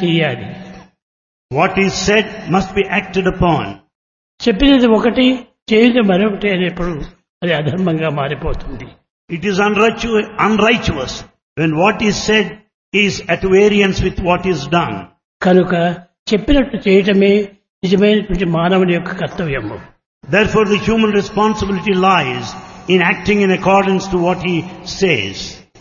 చెయ్యాలి What is said must be acted upon. చెప్పినది ఒకటి చేయడం మరొకటి అనేప్పుడు అది అధర్మంగా మారిపోతుంది It is unrightu- unrighteous when what is said is at variance with what is done. కనుక చెప్పినట్టు చేయటమే నిజమైనటువంటి మానవుని యొక్క కర్తవ్యము Therefore the human responsibility lies in acting in accordance to what he says.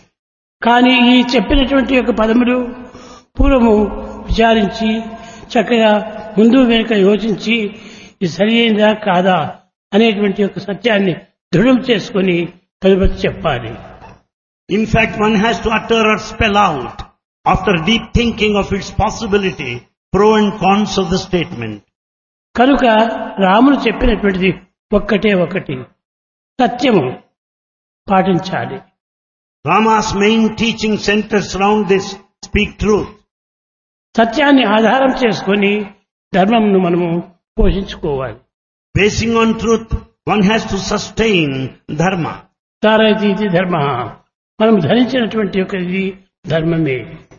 కానీ ఈ చెప్పినటువంటి యొక్క పదములు పూర్వము విచారించి చక్కగా ముందు వెనుక యోచించి ఇది సరి అయిందా కాదా అనేటువంటి యొక్క సత్యాన్ని దృఢం చేసుకొని తదుపరి చెప్పాలి In fact, one has to utter or spell out after deep thinking of its possibility, pro and cons of the statement. కనుక రాముడు చెప్పినటువంటిది ఒక్కటే ఒకటి సత్యము పాటించాలి Rama's main teaching centers around this speak truth. సత్యాన్ని ఆధారం చేసుకొని ధర్మంను మనము పోషించుకోవాలి Basing on truth, one has to sustain dharma. తారైతే ఇది ధర్మ మనం ధరించినటువంటి యొక్క ఇది ధర్మమే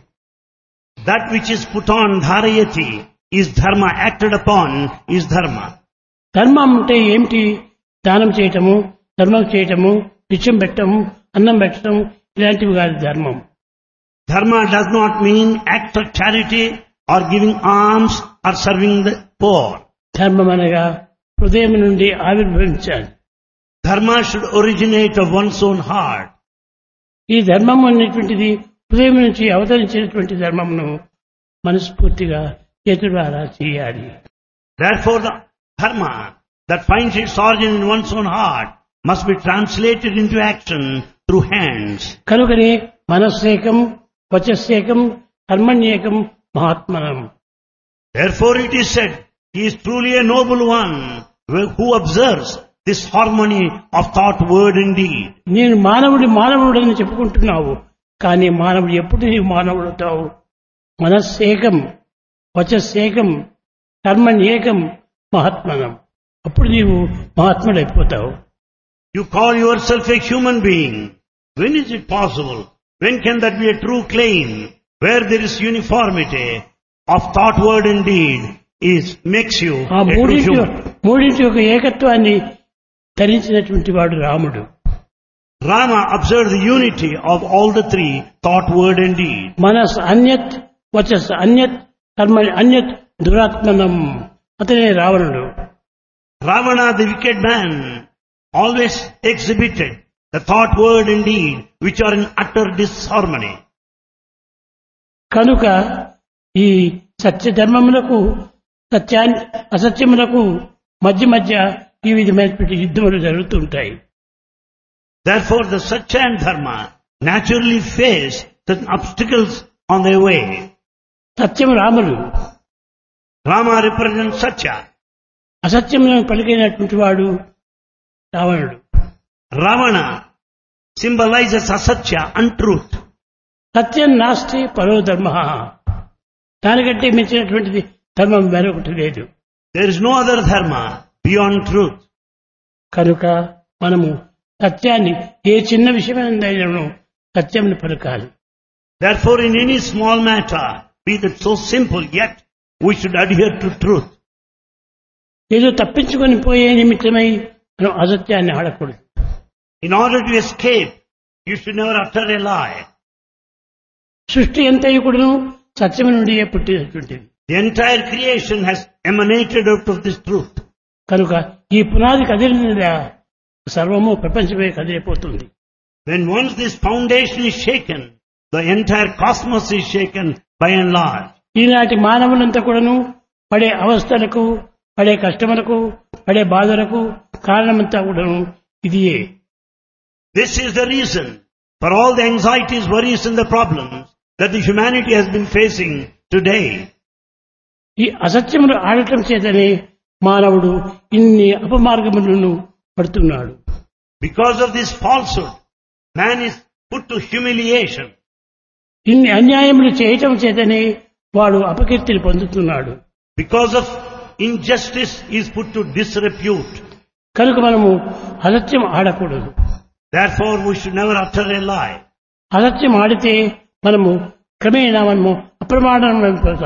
That which is put on dharayati is dharma, acted upon is dharma. ధర్మం అంటే ఏమిటి దానం చేయటము ధర్మం చేయటము నిత్యం పెట్టము అన్నం పెట్టడం ఇలాంటివి కాదు ధర్మం Dharma does not mean act of charity or giving alms or serving the poor. ధర్మం అనగా హృదయం నుండి ఆవిర్భవించాలి Dharma should originate of one's own heart. ఈ ధర్మం అనేటువంటిది హృదయం నుంచి అవతరించినటువంటి ధర్మమును మనస్ఫూర్తిగా చేతులారా చేయాలి Therefore the dharma that finds its origin in one's own heart must be translated into action through hands. కనుకనే మనస్సేకం వచస్సేకం కర్మణ్యేకం మహాత్మనం Therefore it is said, he is truly a noble one who observes this harmony of thought, word and deed. నేను మానవుడి మానవుడు అని చెప్పుకుంటున్నావు కానీ మానవుడు ఎప్పుడు నీవు మానవుడు అవుతావు మనస్సేకం వచస్సేకం కర్మణ్యేకం మహాత్మనం అప్పుడు నీవు మహాత్ముడైపోతావు You call yourself a human being. When is it possible? When can that be a true claim? Where there is uniformity of thought, word and deed is makes you ఆ a true మూడింటి human. మూడింటి యొక్క ఏకత్వాన్ని ధరించినటువంటి వాడు రాముడు Rama observed the unity of all the three, thought, word and deed. మనస్ అన్యత్ వచస్ అన్యత్ కర్మ అన్యత్ దురాత్మనం అతనే రావణుడు Ravana, the wicked man, always exhibited the thought, word and deed which are in utter disharmony. కనుక ఈ సత్య ధర్మములకు సత్యాన్ని అసత్యములకు మధ్య మధ్య ఈ విధమైనటువంటి యుద్ధములు జరుగుతుంటాయి Therefore the Satya and Dharma naturally face certain obstacles on their way. సత్యం రాముడు Rama represents Satya. అసత్యములను పలికినటువంటి వాడు రావణుడు Ravana symbolizes asatya, untruth. సత్యం నాస్తి పరో ధర్మ దానికంటే మించినటువంటిది ధర్మం మరొకటి లేదు There is no other dharma beyond truth. కనుక మనము సత్యాన్ని ఏ చిన్న విషయమైనను సత్యంని పలకాలి Therefore in any small matter, be that so simple, yet we should adhere to truth. ఏదో తప్పించుకొని పోయే నిమిత్తమై మనం అసత్యాన్ని ఆడకూడదు In order to escape, you should never utter a lie. సృష్టి ఎంతయు కూడాను సత్యం నుండి పుట్టినటువంటిది The entire creation has emanated out of this truth. కనుక ఈ పునాది కదిలిన సర్వము ప్రపంచమే కదిలిపోతుంది When once this foundation is shaken, the entire cosmos is shaken by and large. ఈనాటి మానవులంతా కూడాను పడే అవస్థలకు పడే కష్టములకు పడే బాధలకు కారణమంతా కూడాను ఇదియే This is the reason for all the anxieties, worries and the problems that the humanity has been facing today. ఈ అసత్యములు ఆడటం చేతనే మానవుడు ఇన్ని అపమార్గములను పడుతున్నాడు Because of this falsehood, man is put to humiliation. ఇన్ని అన్యాయములు చేయటం చేతనే వాడు అపకీర్తిని పొందుతున్నాడు Because of injustice, he is put to disrepute. కనుక మనము అసత్యం ఆడకూడదు Therefore, we should never utter a lie. అసత్యం ఆడితే మనము క్రమేణా మనము అప్రమాణం